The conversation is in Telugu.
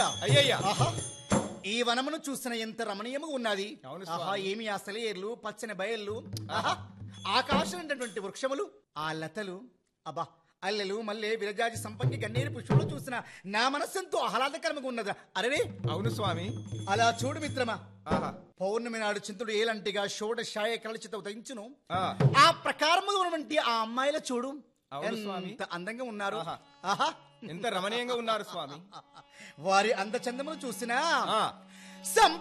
అయ్యా అయ్యయ్యా ఆహా ఈ వనమును చూసిన ఎంత రమణీయముగా ఉన్నది అవును ఆహా స్వామి. ఏమి ఆ సెలయేర్లు పచ్చని బయళ్ళు ఆహా ఆకాశమైనటువంటి వృక్షములు ఆ లతలు అబ్బా అల్లెలు మల్లె విరజాజి సంపంగి గన్నేరు పుష్పములు చూసిన నా మనస్సెంతో ఆహ్లాదకరంగా ఉన్నదా అరే అవును స్వామి అలా చూడు మిత్రమా ఆహా పౌర్ణమి నాడు చింతుడు ఏలంటిగా షోడశాయ కలచిత ఉదయించును ఆ, ఆ ప్రకారముగా ఉన్నటువంటి ఆ అమ్మాయిల చూడు అవును స్వామి. ఎంత అందంగా ఉన్నారు ఆహా. ఆహా ఎంత రమణీయంగా ఉన్నారు స్వామి వారి అందచందమును చూసినా ఆ సం